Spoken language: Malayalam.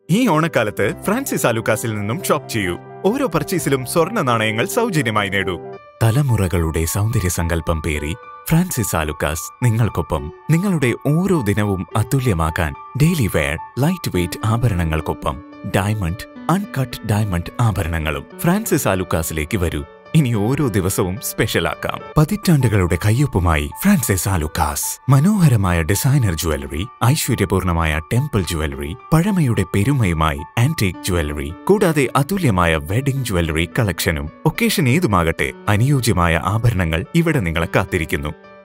ഈ ഓണക്കാലത്ത് ഫ്രാൻസിസ് ആലുക്കാസിൽ നിന്നും ഷോപ്പ് ചെയ്യൂ ഓരോ പർച്ചേസിലും സ്വർണ്ണ നാണയങ്ങൾ സൗജന്യമായി നേടൂ തലമുറകളുടെ സൗന്ദര്യ സങ്കല്പം പേറി ഫ്രാൻസിസ് ആലുക്കാസ് നിങ്ങൾക്കൊപ്പം നിങ്ങളുടെ ഓരോ ദിനവും അതുല്യമാക്കാൻ ഡെയിലി വെയർ ലൈറ്റ് വെയ്റ്റ് ആഭരണങ്ങൾക്കൊപ്പം ഡയമണ്ട് അൺകട്ട് ഡയമണ്ട് ആഭരണങ്ങളും ഫ്രാൻസിസ് ആലുക്കാസിലേക്ക് വരൂ ഇനി ഓരോ ദിവസവും സ്പെഷ്യലാക്കാം പതിറ്റാണ്ടുകളുടെ കയ്യൊപ്പുമായി ഫ്രാൻസിസ് ആലുക്കാസ് മനോഹരമായ ഡിസൈനർ ജുവല്ലറി ഐശ്വര്യപൂർണമായ ടെമ്പിൾ ജുവല്ലറി പഴമയുടെ പെരുമയുമായി ആന്റിക് ജുവല്ലറി കൂടാതെ അതുല്യമായ വെഡിംഗ് ജുവല്ലറി കളക്ഷനും ഒക്കേഷൻ ഏതുമാകട്ടെ അനുയോജ്യമായ ആഭരണങ്ങൾ ഇവിടെ നിങ്ങളെ കാത്തിരിക്കുന്നു